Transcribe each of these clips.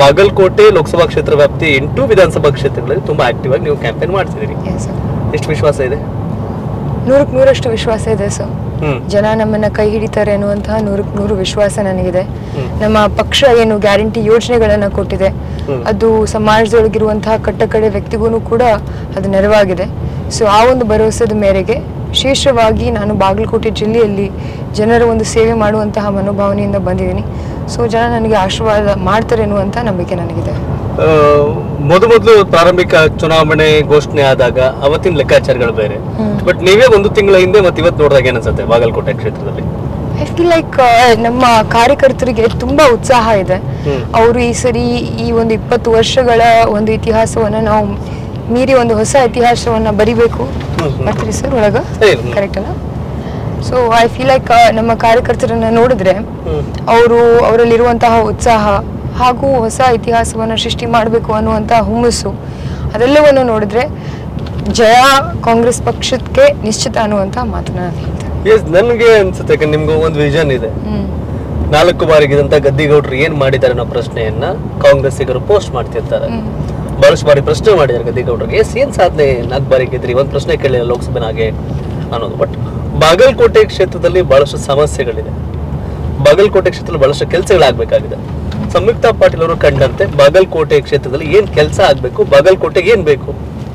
ಬಾಗಲಕೋಟೆ ಲೋಕಸಭಾ ಕ್ಷೇತ್ರ ವ್ಯಾಪ್ತಿ ಎಂಟು ವಿಧಾನಸಭಾ ಕ್ಷೇತ್ರಗಳಲ್ಲಿ ತುಂಬಾ ಆಕ್ಟಿವ್ ಆಗಿ ನೀವು ಕ್ಯಾಂಪೇನ್ ಮಾಡ್ತಿದ್ದೀರಿ ಎಸ್ ಸರ್ ಎಷ್ಟು ವಿಶ್ವಾಸ ಇದೆ ನೂರಕ್ಕೆ ನೂರಷ್ಟು ವಿಶ್ವಾಸ ಇದೆ ಸರ್ ಹ್ಮ್ ಜನ ನಮ್ಮನ್ನ ಕೈ ಹಿಡಿತಾರೆ ಅನ್ನುವಂತಹ ನೂರಕ್ಕೆ ನೂರು ವಿಶ್ವಾಸ ನನಗಿದೆ ಹ್ಮ್. ನಮ್ಮ ಪಕ್ಷ ಏನು ಗ್ಯಾರಂಟಿ ಯೋಜನೆಗಳನ್ನ ಕೊಟ್ಟಿದೆ ಹ್ಮ್. ಅದು ಸಮಾಜದೊಳಗಿರುವಂತಹ ಕಟ್ಟಕಡೆ ವ್ಯಕ್ತಿಗೂ ಕೂಡ ಅದು ನೆರವಾಗಿದೆ ಸೊ ಆ ಒಂದು ಭರವಸೆದ ಮೇರೆಗೆ ವಿಶೇಷವಾಗಿ ನಾನು ಬಾಗಲಕೋಟೆ ಜಿಲ್ಲೆಯಲ್ಲಿ ಜನರ ಒಂದು ಸೇವೆ ಮಾಡುವಂತಹ ಮನೋಭಾವನೆಯಿಂದ ಬಂದಿದ್ದೀನಿ ಸೊ ಜನ ನನಗೆ ಆಶೀರ್ವಾದ ಮಾಡ್ತಾರೆ ಅನ್ನುವಂಥ ನಂಬಿಕೆ ನನಗಿದೆ ಆ, ಮೊದಮೊದಲು ಪ್ರಾರಂಭಿಕ ಚುನಾವಣೆ ಘೋಷಣೆ ಆದಾಗ ಅವತ್ತಿನ ಲೆಕ್ಕಾಚಾರಗಳು ಬೇರೆ ಹ್ಮ್. ಬಟ್ ನೀವೇ ಒಂದು ತಿಂಗಳ ಹಿಂದೆ ಮತ್ತೆ ಇವತ್ತು ನೋಡಿದಾಗ ಏನನ್ಸುತ್ತೆ ಬಾಗಲಕೋಟೆ ಕ್ಷೇತ್ರದಲ್ಲಿ ಐ ಫೀಲ್ ಲೈಕ್ ನಮ್ಮ ಕಾರ್ಯಕರ್ತರಿಗೆ ತುಂಬಾ ಉತ್ಸಾಹ ಇದೆ ಹ್ಮ್. ಅವರು ಈ ಸರಿ ಈ ಒಂದು ಇಪ್ಪತ್ತು ವರ್ಷಗಳ ಒಂದು ಇತಿಹಾಸವನ್ನ ನಾವು ಮೀರಿ ಒಂದು ಹೊಸ ಇತಿಹಾಸವನ್ನ ಬರಿಬೇಕು ಹ್ಮ್, ಹ್ಮ್. ಬರ್ತೀರಿ ಸರ್ ಒಳಗ ಸರಿ, ಹ್ಮ್. ಕರೆಕ್ಟ್ ಅಲ್ಲ ಸೊ ಐ ಫೀಲ್ ಲೈಕ್ ನಮ್ಮ ಕಾರ್ಯಕರ್ತರನ್ನ ನೋಡಿದ್ರೆ ಹ್ಮ್. ಅವರು ಅವರಲ್ಲಿರುವಂತಹ ಉತ್ಸಾಹ ಹಾಗೂ ಹೊಸ ಇತಿಹಾಸವನ್ನು ಸೃಷ್ಟಿ ಮಾಡಬೇಕು ಅನ್ನುವಂತಹ ಹುಮ್ಮಸ್ಸು ಅದೆಲ್ಲವನ್ನು ನೋಡಿದ್ರೆ ಜಯ ಕಾಂಗ್ರೆಸ್ ಪಕ್ಷಕ್ಕೆ ನಿಶ್ಚಿತ ಅನ್ನುವಂಥ ಮಾತನ್ನ ನಾನು ಹೇಳ್ತೇನೆ ಎಸ್ ನನಗೆ ಅನ್ಸುತ್ತೆ ಯಾಕಂದ್ರೆ ನಿಮ್ಗೆ ಒಂದು ವಿಷನ್ ಇದೆ ಹ್ಮ್ ನಾಲ್ಕು ಬಾರಿಗಿದಂತ ಗದ್ದಿಗೌಡರು ಏನ್ ಮಾಡಿದ್ದಾರೆ ಅನ್ನೋ ಪ್ರಶ್ನೆಯನ್ನ ಕಾಂಗ್ರೆಸ್ಸಿಗರು ಪೋಸ್ಟ್ ಮಾಡ್ತಿರ್ತಾರೆ ಹ್ಮ್. ಬಹಳಷ್ಟು ಬಾರಿ ಪ್ರಶ್ನೆ ಮಾಡಿದ್ದಾರೆ ಗದ್ದಿಗೌಡರಿಗೆ ಎಸ್ ಏನ್ ಸಾಧನೆ ನಾಲ್ಕು ಬಾರಿ ಗೆದ್ರಿ ಒಂದ್ ಪ್ರಶ್ನೆ ಕೇಳಿಲ್ಲ ಲೋಕಸಭೆನಾಗೆ ಅನ್ನೋದು ಬಟ್ ಬಾಗಲಕೋಟೆ ಕ್ಷೇತ್ರದಲ್ಲಿ ಬಹಳಷ್ಟು ಸಮಸ್ಯೆಗಳಿದೆ ಬಾಗಲಕೋಟೆ ಕ್ಷೇತ್ರದಲ್ಲಿ ಬಹಳಷ್ಟು ಕೆಲಸಗಳಾಗಬೇಕಾಗಿದೆ ಸಂಯುಕ್ತ ಪಾಟೀಲ್ ಅವರು ಕಂಡಂತೆ ಬಾಗಲಕೋಟೆ ಕ್ಷೇತ್ರದಲ್ಲಿ ಏನ್ ಕೆಲಸ ಆಗ್ಬೇಕು ಬಾಗಲಕೋಟೆಗೆ ಏನ್ ಬೇಕು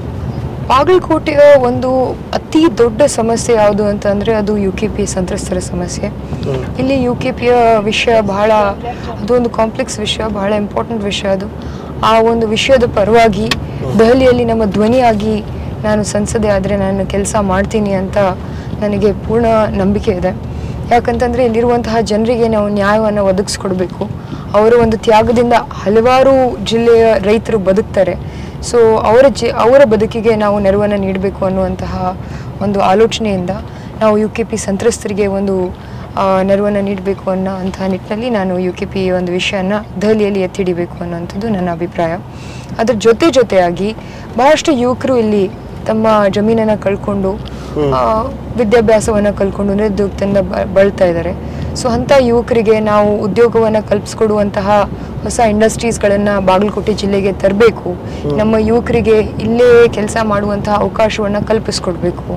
ಬಾಗಲಕೋಟೆಯ ಒಂದು ಅತಿ ದೊಡ್ಡ ಸಮಸ್ಯೆ ಯಾವುದು ಅಂತಂದ್ರೆ ಅದು ಯು ಕೆ ಪಿ ಸಂತ್ರಸ್ತರ ಸಮಸ್ಯೆ ಹ್ಮ್. ಇಲ್ಲಿ ಯು ಕೆ ಪಿಯ ವಿಷಯ ಬಹಳ ಅದು ಒಂದು ಕಾಂಪ್ಲೆಕ್ಸ್ ವಿಷಯ ಬಹಳ ಇಂಪಾರ್ಟೆಂಟ್ ವಿಷಯ ಅದು ಆ ಒಂದು ವಿಷಯದ ಪರವಾಗಿ ದೆಹಲಿಯಲ್ಲಿ ನಮ್ಮ ಧ್ವನಿಯಾಗಿ ನಾನು ಸಂಸದೆ ಆದರೆ ನಾನು ಕೆಲಸ ಮಾಡ್ತೀನಿ ಅಂತ ನನಗೆ ಪೂರ್ಣ ನಂಬಿಕೆ ಇದೆ ಯಾಕಂತಂದರೆ ಇಲ್ಲಿರುವಂತಹ ಜನರಿಗೆ ನಾವು ನ್ಯಾಯವನ್ನು ಒದಗಿಸ್ಕೊಡ್ಬೇಕು ಅವರ ಒಂದು ತ್ಯಾಗದಿಂದ ಹಲವಾರು ಜಿಲ್ಲೆಯ ರೈತರು ಬದುಕ್ತಾರೆ ಸೊ ಅವರ ಜಿ ಅವರ ಬದುಕಿಗೆ ನಾವು ನೆರವನ್ನು ನೀಡಬೇಕು ಅನ್ನುವಂತಹ ಒಂದು ಆಲೋಚನೆಯಿಂದ ನಾವು ಯು ಕೆ ಪಿ ಸಂತ್ರಸ್ತರಿಗೆ ಒಂದು ಆ, ನೆರವನ್ನು ನೀಡಬೇಕು ಅನ್ನೋ ಅಂತಹ ನಿಟ್ಟಿನಲ್ಲಿ ನಾನು ಯು ಕೆ ಪಿ ಒಂದು ವಿಷಯನ ದೆಹಲಿಯಲ್ಲಿ ಎತ್ತಿಡಿಬೇಕು ಅನ್ನೋಂಥದ್ದು ನನ್ನ ಅಭಿಪ್ರಾಯ ಅದ್ರ ಜೊತೆ ಜೊತೆಯಾಗಿ ಬಹಳಷ್ಟು ಯುವಕರು ಇಲ್ಲಿ ತಮ್ಮ ಜಮೀನನ್ನು ಕಳ್ಕೊಂಡು ಆ, ವಿದ್ಯಾಭ್ಯಾಸವನ್ನು ಕಲ್ಕೊಂಡು ನಿರುದ್ಯೋಗದಿಂದ ಬ- ಬಳಲ್ತಾ ಇದ್ದಾರೆ ಸೊ ಅಂಥ ಯುವಕರಿಗೆ ನಾವು ಉದ್ಯೋಗವನ್ನು ಕಲ್ಪಿಸ್ಕೊಡುವಂತಹ ಹೊಸ ಇಂಡಸ್ಟ್ರೀಸ್ಗಳನ್ನು ಬಾಗಲಕೋಟೆ ಜಿಲ್ಲೆಗೆ ತರಬೇಕು ನಮ್ಮ ಯುವಕರಿಗೆ ಇಲ್ಲೇ ಕೆಲಸ ಮಾಡುವಂತಹ ಅವಕಾಶವನ್ನು ಕಲ್ಪಿಸ್ಕೊಡ್ಬೇಕು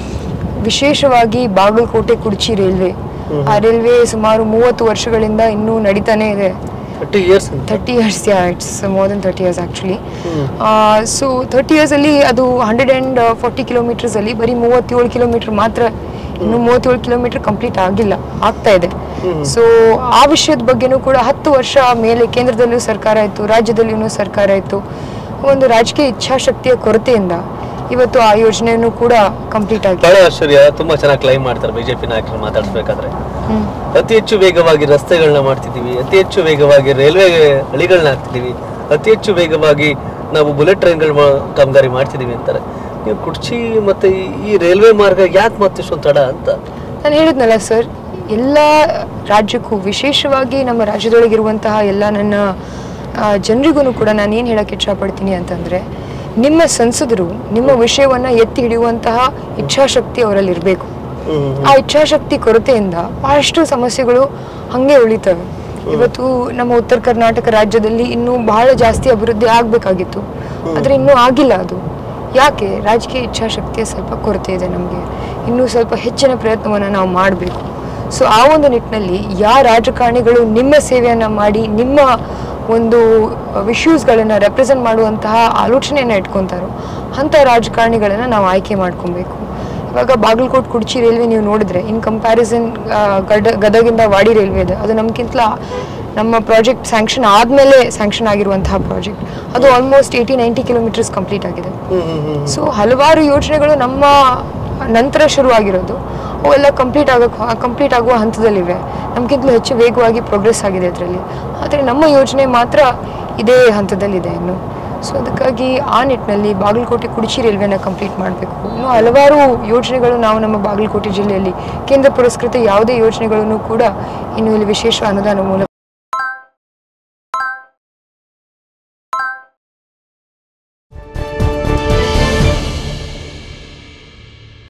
ವಿಶೇಷವಾಗಿ ಬಾಗಲಕೋಟೆ ಕುಡ್ಚಿ ರೈಲ್ವೆ ಆ ರೈಲ್ವೆ ಸುಮಾರು ಮೂವತ್ತು ವರ್ಷಗಳಿಂದ ಇನ್ನೂ ನಡೀತಾನೆ ಇದೆ thirty years thirty years yeah it's more than thirty years actually so thirty ಇಯರ್ಸಲ್ಲಿ ಅದು ಹಂಡ್ರೆಡ್ ಆ್ಯಂಡ್ ಫಾರ್ಟಿ ಕಿಲೋಮೀಟರ್ಸಲ್ಲಿ ಬರೀ ಮೂವತ್ತೇಳು ಕಿಲೋಮೀಟರ್ ಮಾತ್ರ ಇನ್ನು ಮೂವತ್ತೇಳು ಕಿಲೋಮೀಟರ್ ಕಂಪ್ಲೀಟ್ ಆಗಿಲ್ಲ ಆಗ್ತಾ ಇದೆ ಸೊ ಆ ವಿಷಯದ ಬಗ್ಗೆನೂ ಕೂಡ ಹತ್ತು ವರ್ಷ ಮೇಲೆ ಕೇಂದ್ರದಲ್ಲೂ ಸರ್ಕಾರ ಇತ್ತು ರಾಜ್ಯದಲ್ಲಿಯೂ ಸರ್ಕಾರ ಇತ್ತು ಒಂದು ರಾಜಕೀಯ ಇಚ್ಛಾಶಕ್ತಿಯ ಕೊರತೆಯಿಂದ ಇವತ್ತು ಆ ಯೋಜನೆಯನ್ನು ಕೂಡ ಕಂಪ್ಲೀಟ್ ಆಗಿದೆ ಬಹಳ ಆಶ್ಚರ್ಯ ತುಂಬಾ ಚೆನ್ನಾಗಿ ಕ್ಲೈಮ್ ಮಾಡ್ತಾರೆ ಬಿಜೆಪಿ ನಾಯಕರು ಮಾತಾಡಿಸ್ಬೇಕಾದ್ರೆ ಹ್ಮ್. ಅತಿ ಹೆಚ್ಚು ವೇಗವಾಗಿ ರಸ್ತೆಗಳನ್ನ ಮಾಡ್ತಿದೀವಿ ಅತಿ ಹೆಚ್ಚು ವೇಗವಾಗಿ ರೈಲ್ವೆ ಹಳಿಗಳನ್ನ ಹಾಕ್ತಿದೀವಿ ಅತಿ ಹೆಚ್ಚು ವೇಗವಾಗಿ ನಾವು ಬುಲೆಟ್ ಟ್ರೈನ್ಗಳ ಕಾಮಗಾರಿ ಮಾಡ್ತಿದೀವಿ ಅಂತಾರೆ ನೀವು ಕುರ್ಚಿ ಮತ್ತೆ ಈ- ಈ ರೈಲ್ವೆ ಮಾರ್ಗ ಯಾಕೆ ಮತ್ತಿಷ್ಟೊಂದು ತಡ ಅಂತ ನಾನು ಹೇಳಿದ್ನಲ್ಲ ಸರ್ ಎಲ್ಲ ರಾಜ್ಯಕ್ಕೂ ವಿಶೇಷವಾಗಿ ನಮ್ಮ ರಾಜ್ಯದೊಳಗಿರುವಂತಹ ಎಲ್ಲ ನನ್ನ ಜನರಿಗೂ ಕೂಡ ನಾನು ಏನು ಹೇಳಕ್ಕೆ ಇಷ್ಟಪಡ್ತೀನಿ ಅಂತಂದರೆ ನಿಮ್ಮ ಸಂಸದರು ನಿಮ್ಮ ವಿಷಯವನ್ನು ಎತ್ತಿ ಹಿಡಿಯುವಂತಹ ಇಚ್ಛಾಶಕ್ತಿ ಅವರಲ್ಲಿ ಇರಬೇಕು ಆ ಇಚ್ಛಾಶಕ್ತಿ ಕೊರತೆಯಿಂದ ಬಹಳಷ್ಟು ಸಮಸ್ಯೆಗಳು ಹಾಗೆ ಉಳಿತವೆ ಇವತ್ತು ನಮ್ಮ ಉತ್ತರ ಕರ್ನಾಟಕ ರಾಜ್ಯದಲ್ಲಿ ಇನ್ನೂ ಬಹಳ ಜಾಸ್ತಿ ಅಭಿವೃದ್ಧಿ ಆಗಬೇಕಾಗಿತ್ತು ಆದರೆ ಇನ್ನೂ ಆಗಿಲ್ಲ ಅದು ಯಾಕೆ ರಾಜಕೀಯ ಇಚ್ಛಾಶಕ್ತಿಯ ಸ್ವಲ್ಪ ಕೊರತೆ ಇದೆ ನಮಗೆ ಇನ್ನೂ ಸ್ವಲ್ಪ ಹೆಚ್ಚಿನ ಪ್ರಯತ್ನವನ್ನು ನಾವು ಮಾಡಬೇಕು ಸೊ ಆ ಒಂದು ನಿಟ್ಟಿನಲ್ಲಿ ಯಾವ ರಾಜಕಾರಣಿಗಳು ನಿಮ್ಮ ಸೇವೆಯನ್ನು ಮಾಡಿ ನಿಮ್ಮ ಒಂದು ವಿಶ್ಯೂಸ್ಗಳನ್ನು ರೆಪ್ರೆಸೆಂಟ್ ಮಾಡುವಂತಹ ಆಲೋಚನೆಯನ್ನು ಇಟ್ಕೊತಾರೋ ಅಂಥ ರಾಜಕಾರಣಿಗಳನ್ನು ನಾವು ಆಯ್ಕೆ ಮಾಡ್ಕೊಬೇಕು ಇವಾಗ ಬಾಗಲಕೋಟ್ ಕುಡ್ಚಿ ರೈಲ್ವೆ ನೀವು ನೋಡಿದ್ರೆ ಇನ್ ಕಂಪ್ಯಾರಿಸನ್ ಗಡ ಗದಗಿಂದ ವಾಡಿ ರೈಲ್ವೆ ಇದೆ ಅದು ನಮ್ಗಿಂತಲ ನಮ್ಮ ಪ್ರಾಜೆಕ್ಟ್ ಸ್ಯಾಂಕ್ಷನ್ ಆದಮೇಲೆ ಸ್ಯಾಂಕ್ಷನ್ ಆಗಿರುವಂತಹ ಪ್ರಾಜೆಕ್ಟ್ ಅದು almost eighty ninety kilometres complete ಆಗಿದೆ ಸೊ ಹಲವಾರು ಯೋಜನೆಗಳು ನಮ್ಮ ನಂತರ ಶುರುವಾಗಿರೋದು ಅವೆಲ್ಲ ಕಂಪ್ಲೀಟ್ ಆಗಕ್ಕೆ ಕಂಪ್ಲೀಟ್ ಆಗುವ ಹಂತದಲ್ಲಿವೆ ನಮಗಿಂತಲೂ ಹೆಚ್ಚು ವೇಗವಾಗಿ ಪ್ರೋಗ್ರೆಸ್ ಆಗಿದೆ ಅದರಲ್ಲಿ ಆದರೆ ನಮ್ಮ ಯೋಜನೆ ಮಾತ್ರ ಇದೇ ಹಂತದಲ್ಲಿದೆ ಇನ್ನು ಸೊ ಅದಕ್ಕಾಗಿ ಆ ನಿಟ್ಟಿನಲ್ಲಿ ಬಾಗಲಕೋಟೆ ಕುಡಿಚಿ ರೈಲ್ವೆನ ಕಂಪ್ಲೀಟ್ ಮಾಡಬೇಕು ಇನ್ನು ಹಲವಾರು ಯೋಜನೆಗಳು ನಾವು ನಮ್ಮ ಬಾಗಲಕೋಟೆ ಜಿಲ್ಲೆಯಲ್ಲಿ ಕೇಂದ್ರ ಪುರಸ್ಕೃತ ಯಾವುದೇ ಯೋಜನೆಗಳನ್ನು ಕೂಡ ಇನ್ನು ಇಲ್ಲಿ ವಿಶೇಷ ಅನುದಾನ ಮೂಲಕ